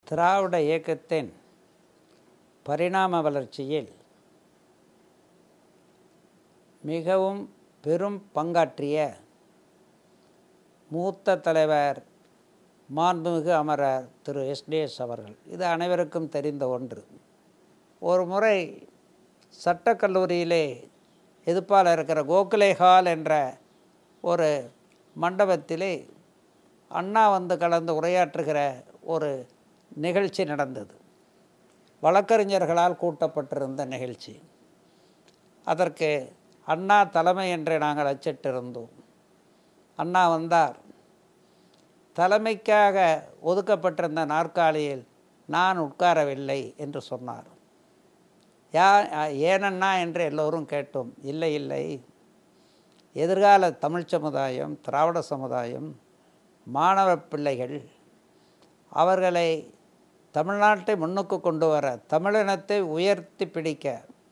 திராவிட இயக்கத்தின் பரிணாம வளர்ச்சியில் மிகவும் பெரும் பங்காற்றிய மூத்த தலைவர் மாண்புமிகு அமரர் திரு எஸ்டிஎஸ் அவர்கள் இது அனைவருக்கும் தெரிந்த ஒன்று ஒரு முறை சட்டக்கல்லூரியிலே எதிர்ப்பால் இருக்கிற கோகுலே ஹால் என்ற ஒரு மண்டபத்திலே அண்ணா வந்து கலந்து உரையாற்றுகிற ஒரு நிகழ்ச்சி நடந்தது வழக்கறிஞர்களால் கூட்டப்பட்டிருந்த நிகழ்ச்சி அதற்கு அண்ணா தலைமை என்று நாங்கள் அச்சிட்டிருந்தோம் அண்ணா வந்தார் தலைமைக்காக ஒதுக்கப்பட்டிருந்த நாற்காலியில் நான் உட்காரவில்லை என்று சொன்னார் யா ஏனண்ணா என்று எல்லோரும் கேட்டோம் இல்லை இல்லை எதிர்கால தமிழ் சமுதாயம் திராவிட சமுதாயம் மாணவ பிள்ளைகள் அவர்களை தமிழ்நாட்டை முன்னுக்கு கொண்டு வர தமிழினத்தை உயர்த்தி பிடிக்க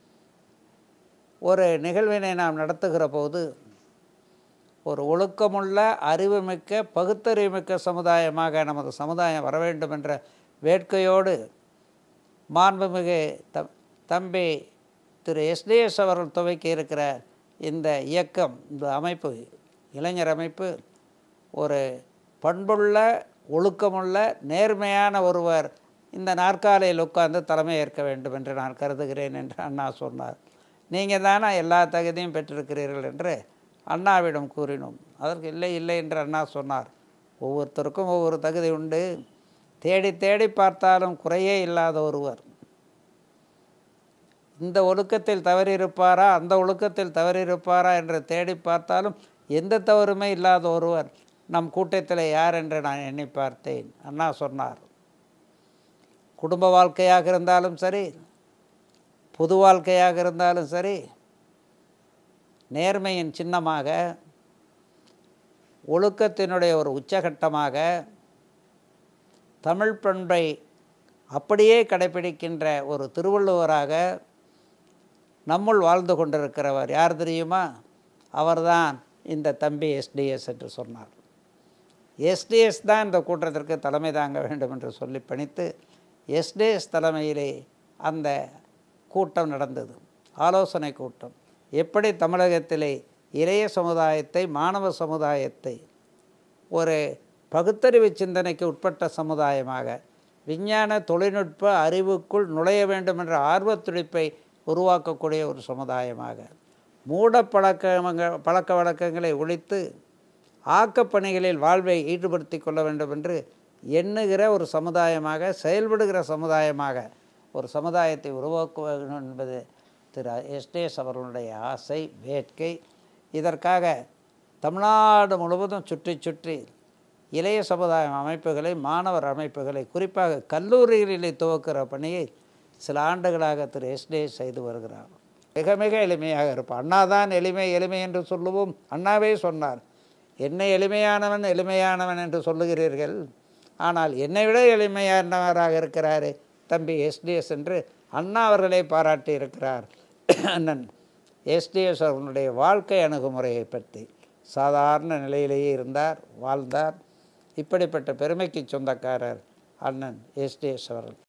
ஒரு நிகழ்வினை நாம் நடத்துகிற போது ஒரு ஒழுக்கமுள்ள அறிவுமிக்க பகுத்தறிவுமிக்க சமுதாயமாக நமது சமுதாயம் வர வேண்டும் என்ற வேட்கையோடு மாண்புமிகு த தம்பி திரு எஸ்டிஎஸ் அவர்கள் துவக்கி இருக்கிற இந்த இயக்கம் இந்த அமைப்பு இளைஞர் அமைப்பு ஒரு பண்புள்ள ஒழுக்கமுள்ள நேர்மையான ஒருவர் இந்த நாற்காலியில் உட்கார்ந்து தலைமை ஏற்க வேண்டும் என்று நான் கருதுகிறேன் என்று அண்ணா சொன்னார் நீங்கள் தானே எல்லா தகுதியும் பெற்றிருக்கிறீர்கள் என்று அண்ணாவிடம் கூறினோம் அதற்கு இல்லை இல்லை என்று அண்ணா சொன்னார் ஒவ்வொருத்தருக்கும் ஒவ்வொரு தகுதி உண்டு தேடி தேடி பார்த்தாலும் குறையே இல்லாத ஒருவர் இந்த ஒழுக்கத்தில் தவறியிருப்பாரா அந்த ஒழுக்கத்தில் தவறியிருப்பாரா என்று தேடி பார்த்தாலும் எந்த தவறுமே இல்லாத ஒருவர் நம் கூட்டத்தில் யார் என்று நான் எண்ணி பார்த்தேன் அண்ணா சொன்னார் குடும்ப வாழ்க்கையாக இருந்தாலும் சரி பொது வாழ்க்கையாக இருந்தாலும் சரி நேர்மையின் சின்னமாக ஒழுக்கத்தினுடைய ஒரு உச்சகட்டமாக தமிழ் பண்பை அப்படியே கடைபிடிக்கின்ற ஒரு திருவள்ளுவராக நம்முள் வாழ்ந்து கொண்டிருக்கிறவர் யார் தெரியுமா அவர்தான் இந்த தம்பி எஸ்டிஎஸ் என்று சொன்னார் எஸ்டிஎஸ் தான் இந்த கூட்டத்திற்கு தலைமை தாங்க வேண்டும் என்று சொல்லி பணித்து எஸ்டிஎஸ் தலைமையிலே அந்த கூட்டம் நடந்தது ஆலோசனை கூட்டம் எப்படி தமிழகத்திலே இளைய சமுதாயத்தை மாணவ சமுதாயத்தை ஒரு பகுத்தறிவு சிந்தனைக்கு உட்பட்ட சமுதாயமாக விஞ்ஞான தொழில்நுட்ப அறிவுக்குள் நுழைய வேண்டும் என்ற ஆர்வத்துடிப்பை உருவாக்கக்கூடிய ஒரு சமுதாயமாக மூட பழக்க பழக்க வழக்கங்களை ஒழித்து ஆக்கப்பணிகளில் வாழ்வை ஈடுபடுத்தி கொள்ள வேண்டும் என்று எண்ணுகிற ஒரு சமுதாயமாக செயல்படுகிற சமுதாயமாக ஒரு சமுதாயத்தை உருவாக்க வேண்டும் என்பது திரு எஸ்டேஸ் அவர்களுடைய ஆசை வேட்கை இதற்காக தமிழ்நாடு முழுவதும் சுற்றி சுற்றி இளைய சமுதாய அமைப்புகளை மாணவர் அமைப்புகளை குறிப்பாக கல்லூரிகளிலே துவக்கிற பணியை சில ஆண்டுகளாக திரு எஸ்டே செய்து வருகிறார் மிக மிக எளிமையாக இருப்பார் அண்ணா தான் எளிமை எளிமை என்று சொல்லுவோம் அண்ணாவே சொன்னார் என்னை எளிமையானவன் எளிமையானவன் என்று சொல்லுகிறீர்கள் ஆனால் என்னை விட எளிமையானவராக இருக்கிறார் தம்பி எஸ்டிஎஸ் என்று அண்ணா அவர்களை பாராட்டி இருக்கிறார் அண்ணன் எஸ்டிஎஸ் அவர்களுடைய வாழ்க்கை அணுகுமுறையை பற்றி சாதாரண நிலையிலேயே இருந்தார் வாழ்ந்தார் இப்படிப்பட்ட பெருமைக்கு சொந்தக்காரர் அண்ணன் எஸ்டிஎஸ் அவர்கள்